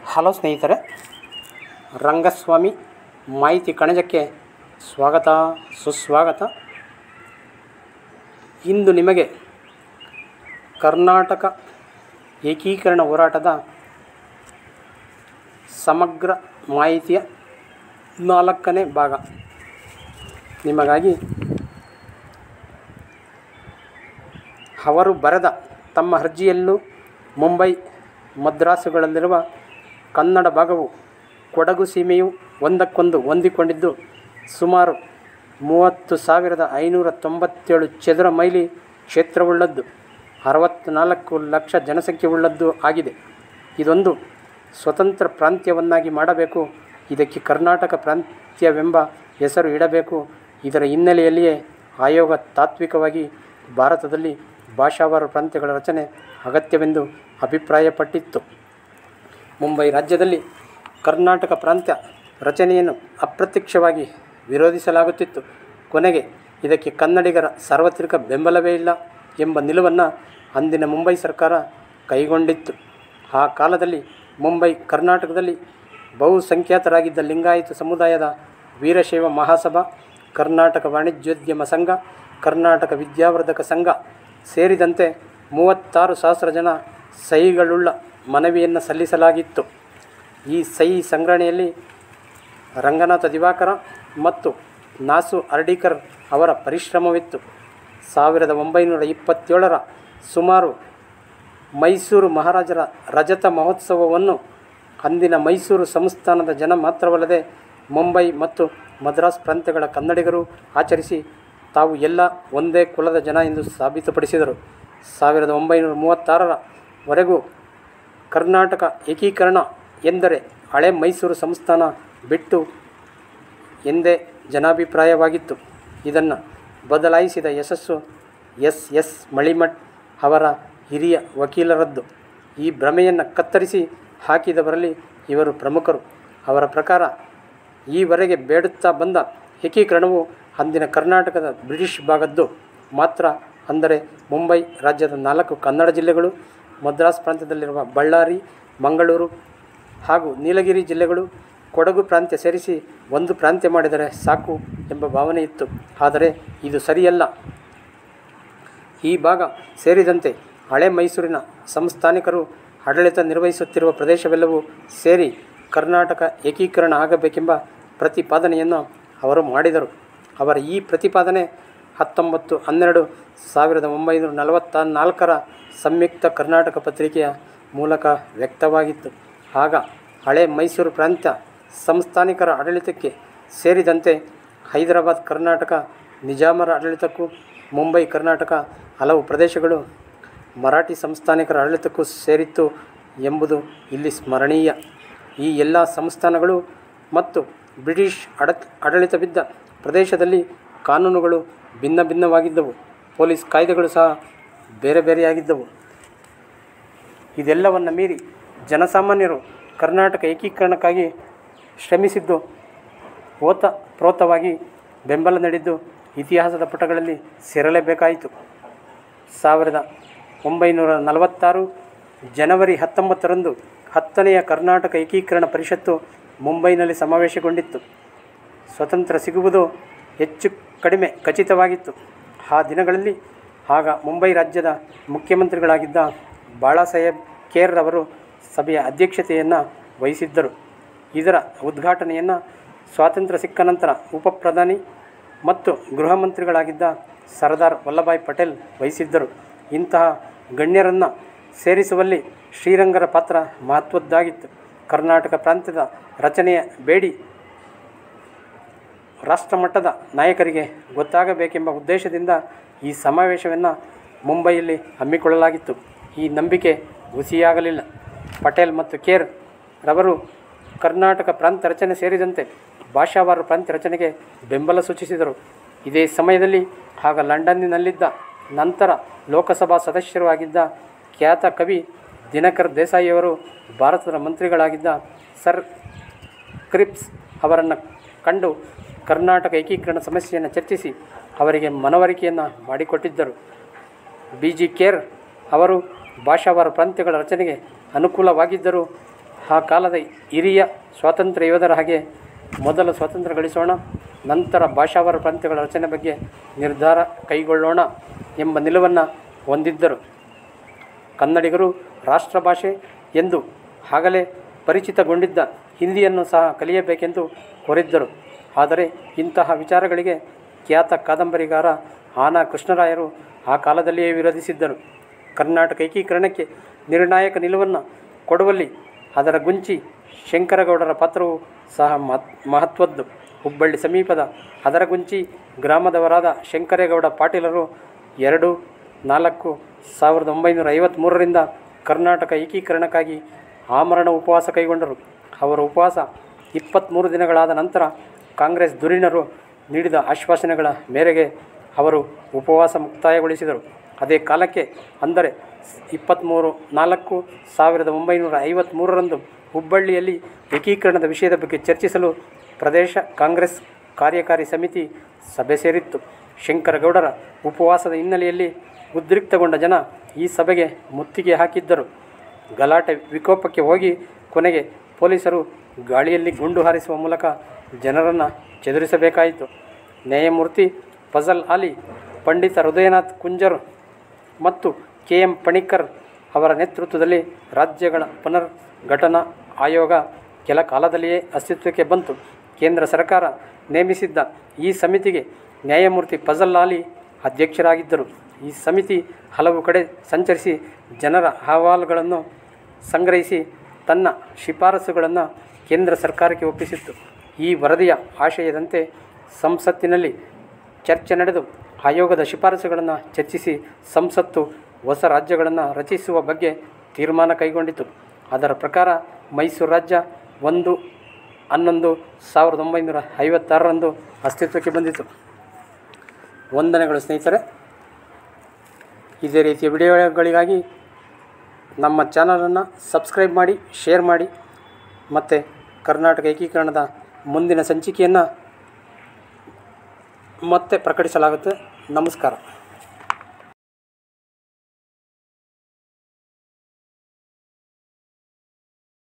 hello ಸ್ನೇಹಿತರೆ ರಂಗಸ್ವಾಮಿ ಮಾಹಿತಿ ಕಣಜಕ್ಕೆ ಸ್ವಾಗತ ಸುಸ್ವಾಗತ ಇಂದು ನಿಮಗೆ ಕರ್ನಾಟಕ ಏಕೀಕರಣ ಹೋರಾಟದ ಸಮಗ್ರ ಮಾಹಿತಿಯ ನಾಲ್ಕನೇ ಭಾಗ ನಿಮಗಾಗಿ ಅವರು ಬರೆದ ತಮ್ಮ ಅರ್ಜಿಯಲ್ಲೂ ಮುಂಬೈ ಮದ್ರಾಸುಗಳಲ್ಲಿರುವ ಕನ್ನಡ ಭಾಗವು ಕೊಡಗು ಸೀಮೆಯು ಒಂದಕ್ಕೊಂದು ಹೊಂದಿಕೊಂಡಿದ್ದು ಸುಮಾರು ಮೂವತ್ತು ಸಾವಿರದ ಐನೂರ ತೊಂಬತ್ತೇಳು ಚದರ ಮೈಲಿ ಕ್ಷೇತ್ರವುಳ್ಳದ್ದು ಅರವತ್ತ್ನಾಲ್ಕು ಲಕ್ಷ ಜನಸಂಖ್ಯೆಯುಳ್ಳದ್ದು ಆಗಿದೆ ಇದೊಂದು ಸ್ವತಂತ್ರ ಪ್ರಾಂತ್ಯವನ್ನಾಗಿ ಮಾಡಬೇಕು ಇದಕ್ಕೆ ಕರ್ನಾಟಕ ಪ್ರಾಂತ್ಯವೆಂಬ ಹೆಸರು ಇಡಬೇಕು ಇದರ ಹಿನ್ನೆಲೆಯಲ್ಲಿಯೇ ಆಯೋಗ ತಾತ್ವಿಕವಾಗಿ ಭಾರತದಲ್ಲಿ ಭಾಷಾವಾರು ಪ್ರಾಂತ್ಯಗಳ ರಚನೆ ಅಗತ್ಯವೆಂದು ಅಭಿಪ್ರಾಯಪಟ್ಟಿತ್ತು ಮುಂಬೈ ರಾಜ್ಯದಲ್ಲಿ ಕರ್ನಾಟಕ ಪ್ರಾಂತ್ಯ ರಚನೆಯನ್ನು ಅಪ್ರತ್ಯಕ್ಷವಾಗಿ ವಿರೋಧಿಸಲಾಗುತ್ತಿತ್ತು ಕೊನೆಗೆ ಇದಕ್ಕೆ ಕನ್ನಡಿಗರ ಸಾರ್ವತ್ರಿಕ ಬೆಂಬಲವೇ ಇಲ್ಲ ಎಂಬ ನಿಲುವನ್ನು ಅಂದಿನ ಮುಂಬೈ ಸರ್ಕಾರ ಕೈಗೊಂಡಿತ್ತು ಆ ಕಾಲದಲ್ಲಿ ಮುಂಬೈ ಕರ್ನಾಟಕದಲ್ಲಿ ಬಹುಸಂಖ್ಯಾತರಾಗಿದ್ದ ಲಿಂಗಾಯತ ಸಮುದಾಯದ ವೀರಶೈವ ಮಹಾಸಭಾ ಕರ್ನಾಟಕ ವಾಣಿಜ್ಯೋದ್ಯಮ ಸಂಘ ಕರ್ನಾಟಕ ವಿದ್ಯಾವರ್ಧಕ ಸಂಘ ಸೇರಿದಂತೆ ಮೂವತ್ತಾರು ಸಹಸ್ರ ಜನ ಸಹಿಗಳುಳ್ಳ ಮನವಿಯನ್ನು ಸಲ್ಲಿಸಲಾಗಿತ್ತು ಈ ಸಹಿ ಸಂಗ್ರಹಣೆಯಲ್ಲಿ ರಂಗನಾಥ ದಿವಾಕರ ಮತ್ತು ನಾಸು ಅರ್ಡಿಕರ್ ಅವರ ಪರಿಶ್ರಮವಿತ್ತು ಸಾವಿರದ ಒಂಬೈನೂರ ಇಪ್ಪತ್ತೇಳರ ಸುಮಾರು ಮೈಸೂರು ಮಹಾರಾಜರ ರಜತ ಮಹೋತ್ಸವವನ್ನು ಅಂದಿನ ಮೈಸೂರು ಸಂಸ್ಥಾನದ ಜನ ಮಾತ್ರವಲ್ಲದೆ ಮುಂಬೈ ಮತ್ತು ಮದ್ರಾಸ್ ಪ್ರಾಂತ್ಯಗಳ ಕನ್ನಡಿಗರು ಆಚರಿಸಿ ತಾವು ಎಲ್ಲ ಒಂದೇ ಕುಲದ ಜನ ಎಂದು ಸಾಬೀತುಪಡಿಸಿದರು ಸಾವಿರದ ಒಂಬೈನೂರ ಮೂವತ್ತಾರರವರೆಗೂ ಕರ್ನಾಟಕ ಏಕೀಕರಣ ಎಂದರೆ ಹಳೆ ಮೈಸೂರು ಸಂಸ್ಥಾನ ಬಿಟ್ಟು ಎಂದೇ ಜನಾಭಿಪ್ರಾಯವಾಗಿತ್ತು ಇದನ್ನು ಬದಲಾಯಿಸಿದ ಯಶಸ್ಸು ಎಸ್ ಎಸ್ ಮಳಿಮಠ್ ಅವರ ಹಿರಿಯ ವಕೀಲರದ್ದು ಈ ಭ್ರಮೆಯನ್ನು ಕತ್ತರಿಸಿ ಹಾಕಿದವರಲ್ಲಿ ಇವರು ಪ್ರಮುಖರು ಅವರ ಪ್ರಕಾರ ಈವರೆಗೆ ಬೇಡುತ್ತಾ ಬಂದ ಏಕೀಕರಣವು ಅಂದಿನ ಕರ್ನಾಟಕದ ಬ್ರಿಟಿಷ್ ಭಾಗದ್ದು ಮಾತ್ರ ಅಂದರೆ ಮುಂಬೈ ರಾಜ್ಯದ ನಾಲ್ಕು ಕನ್ನಡ ಜಿಲ್ಲೆಗಳು ಮದ್ರಾಸ್ ಪ್ರಾಂತ್ಯದಲ್ಲಿರುವ ಬಳ್ಳಾರಿ ಮಂಗಳೂರು ಹಾಗೂ ನೀಲಗಿರಿ ಜಿಲ್ಲೆಗಳು ಕೊಡಗು ಪ್ರಾಂತ್ಯ ಸೇರಿಸಿ ಒಂದು ಪ್ರಾಂತ್ಯ ಮಾಡಿದರೆ ಸಾಕು ಎಂಬ ಭಾವನೆ ಇತ್ತು ಆದರೆ ಇದು ಸರಿಯಲ್ಲ ಈ ಭಾಗ ಸೇರಿದಂತೆ ಹಳೆ ಮೈಸೂರಿನ ಸಂಸ್ಥಾನಿಕರು ಆಡಳಿತ ನಿರ್ವಹಿಸುತ್ತಿರುವ ಪ್ರದೇಶವೆಲ್ಲವೂ ಸೇರಿ ಕರ್ನಾಟಕ ಏಕೀಕರಣ ಆಗಬೇಕೆಂಬ ಪ್ರತಿಪಾದನೆಯನ್ನು ಅವರು ಮಾಡಿದರು ಅವರ ಈ ಪ್ರತಿಪಾದನೆ ಹತ್ತೊಂಬತ್ತು ಹನ್ನೆರಡು ಸಾವಿರದ ಒಂಬೈನೂರ ನಲವತ್ತ ನಾಲ್ಕರ ಸಂಯುಕ್ತ ಕರ್ನಾಟಕ ಪತ್ರಿಕೆಯ ಮೂಲಕ ವ್ಯಕ್ತವಾಗಿತ್ತು ಆಗ ಹಳೆ ಮೈಸೂರು ಪ್ರಾಂತ್ಯ ಸಂಸ್ಥಾನಿಕರ ಆಡಳಿತಕ್ಕೆ ಸೇರಿದಂತೆ ಹೈದರಾಬಾದ್ ಕರ್ನಾಟಕ ನಿಜಾಮರ ಆಡಳಿತಕ್ಕೂ ಮುಂಬೈ ಕರ್ನಾಟಕ ಹಲವು ಪ್ರದೇಶಗಳು ಮರಾಠಿ ಸಂಸ್ಥಾನಿಕರ ಆಡಳಿತಕ್ಕೂ ಸೇರಿತ್ತು ಎಂಬುದು ಇಲ್ಲಿ ಸ್ಮರಣೀಯ ಈ ಎಲ್ಲ ಸಂಸ್ಥಾನಗಳು ಮತ್ತು ಬ್ರಿಟಿಷ್ ಅಡ ಆಡಳಿತವಿದ್ದ ಪ್ರದೇಶದಲ್ಲಿ ಕಾನೂನುಗಳು ಭಿನ್ನ ಭಿನ್ನವಾಗಿದ್ದವು ಪೊಲೀಸ್ ಕಾಯ್ದೆಗಳು ಸಹ ಬೇರೆ ಬೇರೆಯಾಗಿದ್ದವು ಇದೆಲ್ಲವನ್ನು ಮೀರಿ ಜನಸಾಮಾನ್ಯರು ಕರ್ನಾಟಕ ಏಕೀಕರಣಕ್ಕಾಗಿ ಶ್ರಮಿಸಿದ್ದು ಓತ ಪ್ರೋತವಾಗಿ ಬೆಂಬಲ ನೀಡಿದ್ದು ಇತಿಹಾಸದ ಪುಟಗಳಲ್ಲಿ ಸೇರಲೇಬೇಕಾಯಿತು ಸಾವಿರದ ಒಂಬೈನೂರ ನಲವತ್ತಾರು ಜನವರಿ ಹತ್ತೊಂಬತ್ತರಂದು ಹತ್ತನೆಯ ಕರ್ನಾಟಕ ಏಕೀಕರಣ ಪರಿಷತ್ತು ಮುಂಬೈನಲ್ಲಿ ಸಮಾವೇಶಗೊಂಡಿತ್ತು ಸ್ವತಂತ್ರ ಸಿಗುವುದು ಹೆಚ್ಚು ಕಡಿಮೆ ಖಚಿತವಾಗಿತ್ತು ಆ ದಿನಗಳಲ್ಲಿ ಆಗ ಮುಂಬೈ ರಾಜ್ಯದ ಮುಖ್ಯಮಂತ್ರಿಗಳಾಗಿದ್ದ ಬಾಳಾಸಾಹೇಬ್ ಕೇರ್ ಅವರು ಸಭೆಯ ಅಧ್ಯಕ್ಷತೆಯನ್ನು ವಹಿಸಿದ್ದರು ಇದರ ಉದ್ಘಾಟನೆಯನ್ನು ಸ್ವಾತಂತ್ರ್ಯ ಸಿಕ್ಕ ನಂತರ ಉಪ ಪ್ರಧಾನಿ ಮತ್ತು ಗೃಹ ಮಂತ್ರಿಗಳಾಗಿದ್ದ ಸರ್ದಾರ್ ವಲ್ಲಭಾಯ್ ಪಟೇಲ್ ವಹಿಸಿದ್ದರು ಇಂತಹ ಗಣ್ಯರನ್ನು ಸೇರಿಸುವಲ್ಲಿ ಶ್ರೀರಂಗರ ಪಾತ್ರ ಮಹತ್ವದ್ದಾಗಿತ್ತು ಕರ್ನಾಟಕ ಪ್ರಾಂತ್ಯದ ರಚನೆಯ ಬೇಡಿ ರಾಷ್ಟ್ರಮಟ್ಟದ ನಾಯಕರಿಗೆ ಗೊತ್ತಾಗಬೇಕೆಂಬ ಉದ್ದೇಶದಿಂದ ಈ ಸಮಾವೇಶವನ್ನು ಮುಂಬೈಯಲ್ಲಿ ಹಮ್ಮಿಕೊಳ್ಳಲಾಗಿತ್ತು ಈ ನಂಬಿಕೆ ಹುಸಿಯಾಗಲಿಲ್ಲ ಪಟೇಲ್ ಮತ್ತು ಕೇರ್ ರವರು ಕರ್ನಾಟಕ ಪ್ರಾಂತ್ಯ ರಚನೆ ಸೇರಿದಂತೆ ಭಾಷಾವಾರು ಪ್ರಾಂತ್ಯ ರಚನೆಗೆ ಬೆಂಬಲ ಸೂಚಿಸಿದರು ಇದೇ ಸಮಯದಲ್ಲಿ ಆಗ ಲಂಡನ್ನಿನಲ್ಲಿದ್ದ ನಂತರ ಲೋಕಸಭಾ ಸದಸ್ಯರು ಆಗಿದ್ದ ಖ್ಯಾತ ಕವಿ ದಿನಕರ್ ದೇಸಾಯಿಯವರು ಭಾರತದ ಮಂತ್ರಿಗಳಾಗಿದ್ದ ಸರ್ ಕ್ರಿಪ್ಸ್ ಅವರನ್ನು ಕಂಡು ಕರ್ನಾಟಕ ಏಕೀಕರಣ ಸಮಸ್ಯೆಯನ್ನು ಚರ್ಚಿಸಿ ಅವರಿಗೆ ಮನವರಿಕೆಯನ್ನು ಮಾಡಿಕೊಟ್ಟಿದ್ದರು ಬಿ ಜಿ ಕೇರ್ ಅವರು ಭಾಷಾವಾರು ಪ್ರಾಂತ್ಯಗಳ ರಚನೆಗೆ ಅನುಕೂಲವಾಗಿದ್ದರೂ ಆ ಕಾಲದ ಹಿರಿಯ ಸ್ವಾತಂತ್ರ್ಯ ಯೋಧರ ಹಾಗೆ ಮೊದಲು ಸ್ವಾತಂತ್ರ್ಯ ಗಳಿಸೋಣ ನಂತರ ಭಾಷಾವರ ಪ್ರಾಂತ್ಯಗಳ ರಚನೆ ಬಗ್ಗೆ ನಿರ್ಧಾರ ಕೈಗೊಳ್ಳೋಣ ಎಂಬ ನಿಲುವನ್ನು ಹೊಂದಿದ್ದರು ಕನ್ನಡಿಗರು ರಾಷ್ಟ್ರಭಾಷೆ ಎಂದು ಆಗಲೇ ಪರಿಚಿತಗೊಂಡಿದ್ದ ಹಿಂದಿಯನ್ನು ಸಹ ಕಲಿಯಬೇಕೆಂದು ಕೋರಿದ್ದರು ಆದರೆ ಇಂತಹ ವಿಚಾರಗಳಿಗೆ ಖ್ಯಾತ ಕಾದಂಬರಿಗಾರ ಆನ ಕೃಷ್ಣರಾಯರು ಆ ಕಾಲದಲ್ಲಿಯೇ ವಿರೋಧಿಸಿದ್ದರು ಕರ್ನಾಟಕ ಏಕೀಕರಣಕ್ಕೆ ನಿರ್ಣಾಯಕ ನಿಲುವನ್ನು ಕೊಡುವಲ್ಲಿ ಅದರ ಗುಂಚಿ ಶಂಕರಗೌಡರ ಪಾತ್ರವು ಸಹ ಮಹತ್ ಮಹತ್ವದ್ದು ಹುಬ್ಬಳ್ಳಿ ಸಮೀಪದ ಅದರಗುಂಚಿ ಗ್ರಾಮದವರಾದ ಶಂಕರೇಗೌಡ ಪಾಟೀಲರು ಎರಡು ನಾಲ್ಕು ಸಾವಿರದ ಒಂಬೈನೂರ ಐವತ್ತ್ಮೂರರಿಂದ ಕರ್ನಾಟಕ ಏಕೀಕರಣಕ್ಕಾಗಿ ಆಮರಣ ಉಪವಾಸ ಕೈಗೊಂಡರು ಅವರ ಉಪವಾಸ ಇಪ್ಪತ್ತ್ಮೂರು ದಿನಗಳಾದ ನಂತರ ಕಾಂಗ್ರೆಸ್ ಧುರೀಣರು ನೀಡಿದ ಆಶ್ವಾಸನೆಗಳ ಮೇರೆಗೆ ಅವರು ಉಪವಾಸ ಮುಕ್ತಾಯಗೊಳಿಸಿದರು ಅದೇ ಕಾಲಕ್ಕೆ ಅಂದರೆ ಇಪ್ಪತ್ತ್ಮೂರು ನಾಲ್ಕು ಸಾವಿರದ ಒಂಬೈನೂರ ಐವತ್ತ್ಮೂರರಂದು ಹುಬ್ಬಳ್ಳಿಯಲ್ಲಿ ಏಕೀಕರಣದ ವಿಷಯದ ಬಗ್ಗೆ ಚರ್ಚಿಸಲು ಪ್ರದೇಶ ಕಾಂಗ್ರೆಸ್ ಕಾರ್ಯಕಾರಿ ಸಮಿತಿ ಸಭೆ ಸೇರಿತ್ತು ಶಂಕರಗೌಡರ ಉಪವಾಸದ ಹಿನ್ನೆಲೆಯಲ್ಲಿ ಉದ್ರಿಕ್ತಗೊಂಡ ಜನ ಈ ಸಭೆಗೆ ಮುತ್ತಿಗೆ ಹಾಕಿದ್ದರು ಗಲಾಟೆ ವಿಕೋಪಕ್ಕೆ ಹೋಗಿ ಕೊನೆಗೆ ಪೊಲೀಸರು ಗಾಳಿಯಲ್ಲಿ ಗುಂಡು ಹಾರಿಸುವ ಮೂಲಕ ಜನರನ್ನು ಚದುರಿಸಬೇಕಾಯಿತು ನ್ಯಾಯಮೂರ್ತಿ ಫಜಲ್ ಅಲಿ ಪಂಡಿತ ಹೃದಯನಾಥ್ ಕುಂಜರ್ ಮತ್ತು ಕೆ ಎಂ ಪಣಿಕ್ಕರ್ ಅವರ ನೇತೃತ್ವದಲ್ಲಿ ರಾಜ್ಯಗಳ ಪುನರ್ಘಟನಾ ಆಯೋಗ ಕೆಲ ಕಾಲದಲ್ಲಿಯೇ ಅಸ್ತಿತ್ವಕ್ಕೆ ಬಂತು ಕೇಂದ್ರ ಸರ್ಕಾರ ನೇಮಿಸಿದ್ದ ಈ ಸಮಿತಿಗೆ ನ್ಯಾಯಮೂರ್ತಿ ಫಜಲ್ ಅಲಿ ಅಧ್ಯಕ್ಷರಾಗಿದ್ದರು ಈ ಸಮಿತಿ ಹಲವು ಕಡೆ ಸಂಚರಿಸಿ ಜನರ ಅಹವಾಲುಗಳನ್ನು ಸಂಗ್ರಹಿಸಿ ತನ್ನ ಶಿಫಾರಸುಗಳನ್ನು ಕೇಂದ್ರ ಸರ್ಕಾರಕ್ಕೆ ಒಪ್ಪಿಸಿತ್ತು ಈ ವರದಿಯ ಆಶಯದಂತೆ ಸಂಸತ್ತಿನಲ್ಲಿ ಚರ್ಚೆ ನಡೆದು ಆಯೋಗದ ಶಿಫಾರಸುಗಳನ್ನು ಚರ್ಚಿಸಿ ಸಂಸತ್ತು ಹೊಸ ರಾಜ್ಯಗಳನ್ನು ರಚಿಸುವ ಬಗ್ಗೆ ತೀರ್ಮಾನ ಕೈಗೊಂಡಿತು ಅದರ ಪ್ರಕಾರ ಮೈಸೂರು ರಾಜ್ಯ ಒಂದು ಹನ್ನೊಂದು ಸಾವಿರದ ಒಂಬೈನೂರ ಐವತ್ತಾರರಂದು ಅಸ್ತಿತ್ವಕ್ಕೆ ಬಂದಿತು ವಂದನೆಗಳು ಸ್ನೇಹಿತರೆ ಇದೇ ರೀತಿಯ ವಿಡಿಯೋಗಳಿಗಾಗಿ ನಮ್ಮ ಚಾನಲನ್ನು ಸಬ್ಸ್ಕ್ರೈಬ್ ಮಾಡಿ ಶೇರ್ ಮಾಡಿ ಮತ್ತು ಕರ್ನಾಟಕ ಏಕೀಕರಣದ ಮುಂದಿನ ಸಂಚಿಕೆಯನ್ನು ಮತ್ತೆ ಪ್ರಕಟಿಸಲಾಗುತ್ತೆ ನಮಸ್ಕಾರ